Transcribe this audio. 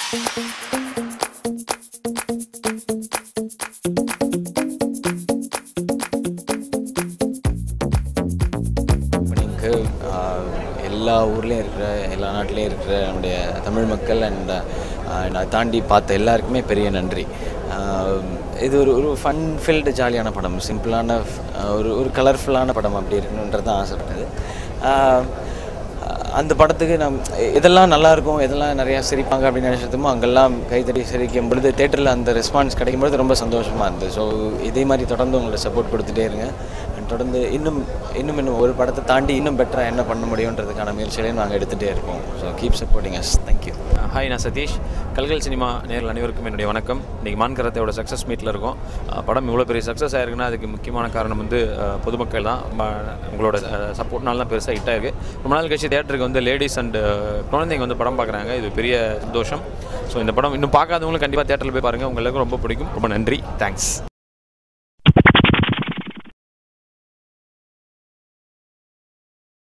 ஓப்பனிங்க்கு எல்லா ஊர்லேயும் இருக்கிற எல்லா நாட்டிலையும் இருக்கிற நம்முடைய தமிழ் மக்கள் அண்ட் அதை தாண்டி பார்த்த எல்லாருக்குமே பெரிய நன்றி ஆஹ் இது ஒரு ஒரு ஃபன் ஃபில்டு ஜாலியான படம் சிம்பிளான ஒரு ஒரு கலர்ஃபுல்லான படம் அப்படி இருக்கணுன்றது தான் ஆசைப்பட்டது ஆஹ் அந்த படத்துக்கு நம் இதெல்லாம் நல்லா இருக்கும் இதெல்லாம் நிறையா சிரிப்பாங்க அப்படின்னு நினச்சதுமோ அங்கெல்லாம் கைத்தடி சிரிக்கும் பொழுது தேட்டரில் அந்த ரெஸ்பான்ஸ் கிடைக்கும் பொழுது ரொம்ப சந்தோஷமாக இருந்தது ஸோ இதே மாதிரி தொடர்ந்து உங்களை சப்போர்ட் கொடுத்துட்டே இருங்க And தொடர்ந்து இன்னும் இன்னும் இன்னும் ஒரு படத்தை தாண்டி இன்னும் பெட்டராக என்ன பண்ண முடியுன்றதுக்கான முயற்சிகளையும் நாங்கள் எடுத்துகிட்டே இருக்கோம் so keep supporting us thank you hi நான் சதீஷ் கல்கல் சினிமா நேரில் அனைவருக்கும் என்னுடைய வணக்கம் இன்றைக்கி மான்கரத்தையோட சக்ஸஸ் மீட்டில் இருக்கோம் அஹ் படம் இவ்வளோ பெரிய சக்ஸஸ் ஆயிருக்குன்னா அதுக்கு முக்கியமான காரணம் வந்து அஹ், பொதுமக்கள் தான் ம- உங்களோட சப்போர்ட்னால தான் பெருசாக ஹிட் ஆயிருக்கு ரொம்ப நாள் கழிச்சு தேட்டருக்கு வந்து லேடிஸ் அண்ட் குழந்தைங்க வந்து படம் பார்க்குறாங்க இது பெரிய சந்தோஷம் ஸோ இந்த படம் இன்னும் பார்க்காதவங்களும் கண்டிப்பாக தேட்டரில் போய் பாருங்கள் உங்களுக்கு ரொம்ப பிடிக்கும் ரொம்ப நன்றி தேங்க்ஸ்